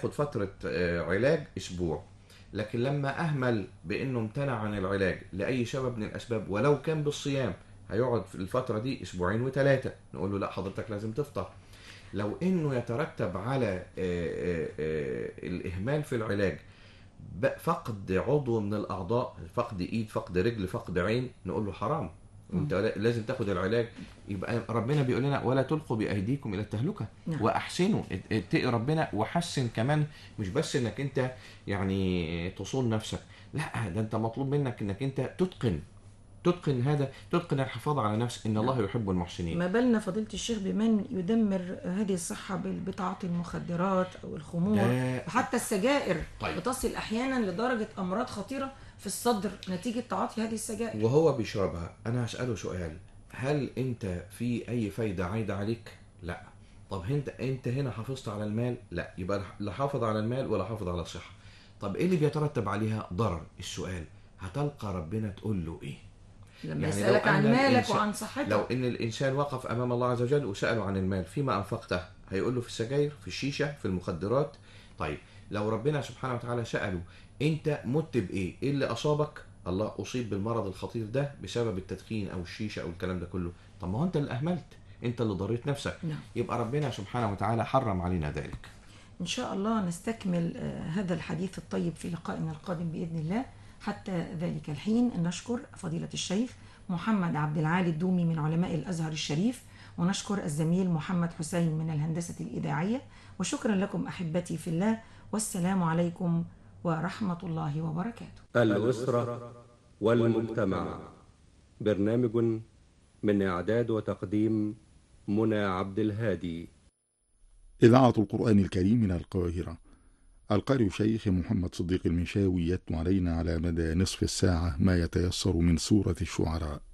خد فترة آه، علاج أسبوع لكن لما أهمل بأنه امتنع عن العلاج لأي سبب من الأسباب ولو كان بالصيام هيقعد في الفترة دي أسبوعين وثلاثة نقول له لا حضرتك لازم تفطر لو انه يترتب على آه، آه، آه، الاهمال في العلاج ب- فقد عضو من الاعضاء فقد ايد فقد رجل فقد عين نقول له حرام انت لا- لازم تاخد العلاج يبقى ربنا بيقول لنا ولا تلقوا بايديكم الى التهلكه نعم. واحسنوا ات- اتقي ربنا وحسن كمان مش بس انك انت يعني تصون نفسك لا ده انت مطلوب منك انك انت تتقن تتقن هذا تتقن الحفاظ على نفسك ان الله يحب المحسنين ما بالنا فضيلة الشيخ بمن يدمر هذه الصحة بال- بتعاطي المخدرات أو الخمور ده وحتى السجائر طيب. بتصل أحيانا لدرجة أمراض خطيرة في الصدر نتيجة تعاطي هذه السجائر وهو بيشربها انا هساله سؤال هل انت في اي فايده عايده عليك لا طب انت انت هنا حافظت على المال لا يبقى لا حافظ على المال ولا حافظ على الصحه طب ايه اللي بيترتب عليها ضرر السؤال هتلقى ربنا تقول له ايه لما يعني يسألك لو عن أن مالك الإنسان- وعن صحتك لو ان الانسان وقف امام الله عز وجل وساله عن المال فيما انفقته هيقول له في السجاير في الشيشه في المخدرات طيب لو ربنا سبحانه وتعالى ساله انت مت بايه ايه اللي اصابك الله اصيب بالمرض الخطير ده بسبب التدخين او الشيشه او الكلام ده كله طب ما هو انت اللي اهملت انت اللي ضريت نفسك نعم. يبقى ربنا سبحانه وتعالى حرم علينا ذلك إن شاء الله نستكمل آه، هذا الحديث الطيب في لقائنا القادم بإذن الله حتى ذلك الحين نشكر فضيلة الشيخ محمد عبد العالي الدومي من علماء الأزهر الشريف ونشكر الزميل محمد حسين من الهندسة الإذاعية وشكرا لكم أحبتي في الله والسلام عليكم ورحمة الله وبركاته الأسرة والمجتمع برنامج من إعداد وتقديم منى عبد الهادي إذاعة القرآن الكريم من القاهرة القارئ شيخ محمد صديق المشاوي يتلو علينا على مدى نصف الساعة ما يتيسر من سورة الشعراء